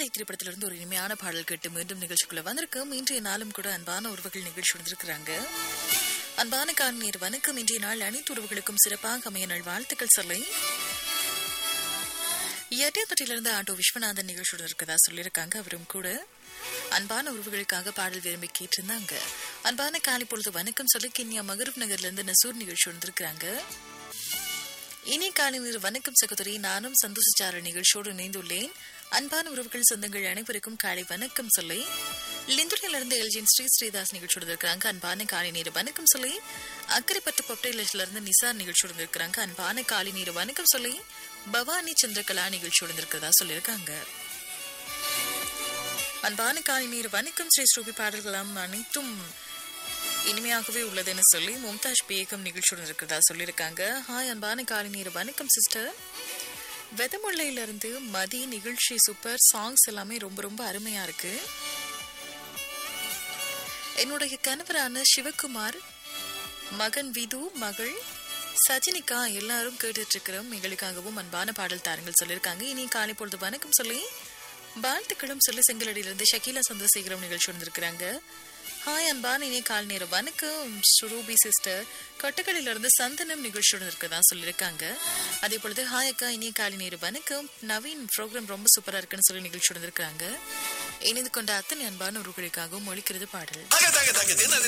திரைப்படத்திலிருந்து ஒரு இனிமையான பாடல் கேட்டு மீண்டும் நிகழ்ச்சிக்குள்ள வந்திருக்கோம் இன்றைய நாளும் கூட அன்பான உறவுகள் நிகழ்ச்சி வந்திருக்கிறாங்க அன்பான காரணீர் வணக்கம் இன்றைய நாள் அனைத்து உறவுகளுக்கும் சிறப்பாக அமைய நாள் வாழ்த்துக்கள் சொல்லி எட்டியத்தொட்டிலிருந்து ஆட்டோ விஸ்வநாதன் நிகழ்ச்சியோட இருக்கதா சொல்லியிருக்காங்க அவரும் கூட அன்பான உறவுகளுக்காக பாடல் விரும்பி கேட்டிருந்தாங்க அன்பான காலை பொழுது வணக்கம் சொல்லி கிண்ணியா மகரூப் நகர்ல இருந்து நசூர் நிகழ்ச்சி வந்திருக்கிறாங்க இனி காலை நேர வணக்கம் சகோதரி நானும் சந்தோஷச்சார நிகழ்ச்சியோடு இணைந்துள்ளேன் அன்பான உறவுகள் சொந்தங்கள் அனைவருக்கும் காலை வணக்கம் சொல்லி லிந்துரியிலிருந்து எல்ஜின் ஸ்ரீ ஸ்ரீதாஸ் நிகழ்ச்சியோடு இருக்கிறாங்க அன்பான காலை நேர வணக்கம் சொல்லி அக்கரைப்பட்டு பொட்டையில இருந்து நிசார் நிகழ்ச்சியோடு இருக்கிறாங்க அன்பான காலை நேர வணக்கம் சொல்லி பவானி சந்திரகலா நிகழ்ச்சியோடு இருக்கிறதா சொல்லியிருக்காங்க அன்பான காலை நேர வணக்கம் ஸ்ரீ ஸ்ரூபி பாடல்களாம் அனைத்தும் இனிமையாகவே உள்ளதுன்னு சொல்லி மும்தாஜ் பேகம் நிகழ்ச்சியுடன் இருக்கிறதா சொல்லியிருக்காங்க ஹாய் அன்பான காலை நேர வணக்கம் சிஸ்டர் வெதமுல்லையில இருந்து மதி நிகழ்ச்சி சூப்பர் சாங்ஸ் எல்லாமே ரொம்ப ரொம்ப அருமையா இருக்கு என்னுடைய கணவரான சிவகுமார் மகன் விது மகள் சஜினிகா எல்லாரும் கேட்டுட்டு இருக்கிறோம் எங்களுக்காகவும் அன்பான பாடல் தாருங்கள் சொல்லியிருக்காங்க இனி காலை பொழுது வணக்கம் சொல்லி வாழ்த்துக்களும் சொல்லி செங்கலடியிலிருந்து ஷக்கீலா சந்திரசேகரம் நிகழ்ச்சி வந்திருக்கிறாங்க ஹாய் அன்பான இனிய கால் நேரம் வணக்கம் ஸ்ரூபி சிஸ்டர் கொட்டக்கடையிலிருந்து சந்தனம் நிகழ்ச்சியுடன் இருக்கதா சொல்லியிருக்காங்க அதே பொழுது ஹாய் அக்கா இனிய காலை நேரம் வணக்கம் நவீன் ப்ரோக்ராம் ரொம்ப சூப்பரா இருக்குன்னு சொல்லி நிகழ்ச்சியுடன் இருக்காங்க இணைந்து கொண்ட அத்தனை அன்பான உறவுகளுக்காகவும் ஒழிக்கிறது பாடல் தக தக தக தின